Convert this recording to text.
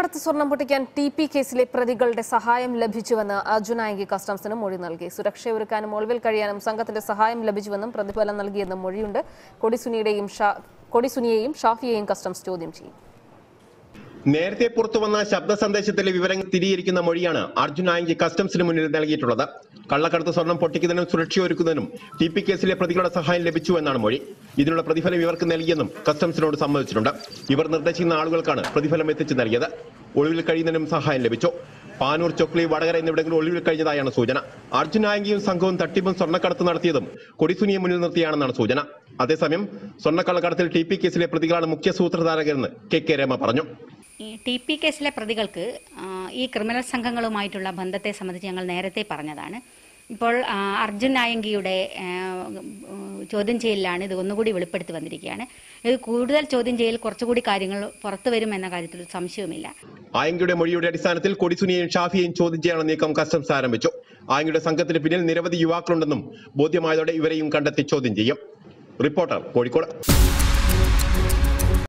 കള്ളക്കടത്ത് സ്വർണം പൊട്ടിക്കാൻ ടി പി കേസിലെ പ്രതികളുടെ സഹായം ലഭിച്ചുവെന്ന് അർജുനായകി കസ്റ്റംസിന് മൊഴി നൽകി സുരക്ഷയൊരുക്കാനും ഒളിവിൽ കഴിയാനും സംഘത്തിന്റെ സഹായം ലഭിച്ചുവെന്നും പ്രതിഫലം നൽകിയെന്നും മൊഴിയുണ്ട് കൊടിസുനിയുടെയും ഷാ- കൊടിസുനിയെയും ഷാഫിയെയും കസ്റ്റംസ് ചോദ്യം ചെയ്യും നേരത്തെ പുറത്തുവന്ന ശബ്ദ സന്ദേശത്തിലെ വിവരങ്ങൾ സ്ഥിരീകരിക്കുന്ന മൊഴിയാണ് അർജുൻ ആയങ്കി കസ്റ്റംസിന് മുന്നിൽ നൽകിയിട്ടുള്ളത് കള്ളക്കടത്ത് സ്വർണം പൊട്ടിക്കുന്നതിനും സുരക്ഷയൊരുക്കുന്നതിനും ടി പി കേസിലെ പ്രതികളുടെ സഹായം ലഭിച്ചു എന്നാണ് മൊഴി ഇതിനുള്ള പ്രതിഫലം ഇവർക്ക് നൽകിയെന്നും കസ്റ്റംസിനോട് സമ്മതിച്ചിട്ടുണ്ട് ഇവർ നിർദ്ദേശിക്കുന്ന ആളുകൾക്കാണ് പ്രതിഫലം എത്തിച്ചു നൽകിയത് ഒളിവിൽ കഴിയുന്നതിനും സഹായം ലഭിച്ചു പാനൂർ ചൊക്ലി വടകര എന്നിവിടങ്ങളിൽ ഒളിവിൽ കഴിഞ്ഞതായാണ് സൂചന അർജുൻ ആയങ്കിയും സംഘവും തട്ടിപ്പും സ്വർണ്ണക്കടത്ത് നടത്തിയതും കൊടിസുനിയെ മുന്നിൽ നിർത്തിയാണെന്നാണ് സൂചന അതേസമയം സ്വർണ്ണക്കള്ളക്കടത്തിൽ ടി പി കേസിലെ പ്രതികളാണ് മുഖ്യ സൂത്രധാരകരെന്ന് കെ കെ രമ പറഞ്ഞു ഈ ടി പി കേസിലെ പ്രതികൾക്ക് ആ, ഈ ക്രിമിനൽ സംഘങ്ങളുമായിട്ടുള്ള ബന്ധത്തെ സംബന്ധിച്ച് ഞങ്ങൾ നേരത്തെ പറഞ്ഞതാണ് ഇപ്പോൾ ആ, അർജുൻ നായങ്കിയുടെ ആ, ഉം, ചോദ്യം ചെയ്യലിലാണ് ഇത് ഒന്നുകൂടി വെളിപ്പെടുത്തി വന്നിരിക്കുകയാണ് ഇത് കൂടുതൽ ചോദ്യം ചെയ്യൽ കുറച്ചുകൂടി കാര്യങ്ങൾ പുറത്തു വരും എന്ന കാര്യത്തിൽ സംശയവുമില്ല ആയങ്കിയുടെ മൊഴിയുടെ അടിസ്ഥാനത്തിൽ കൊടിസുനിയെയും ഷാഫിയെയും ചോദ്യം ചെയ്യാനുള്ള നീക്കം കസ്റ്റംസ് ആരംഭിച്ചു ആയങ്കിയുടെ സംഘത്തിന് പിന്നിൽ നിരവധി യുവാക്കളുണ്ടെന്നും ബോധ്യമായതോടെ ഇവരെയും കണ്ടെത്തി ചോദ്യം ചെയ്യും റിപ്പോർട്ടർ കോഴിക്കോട്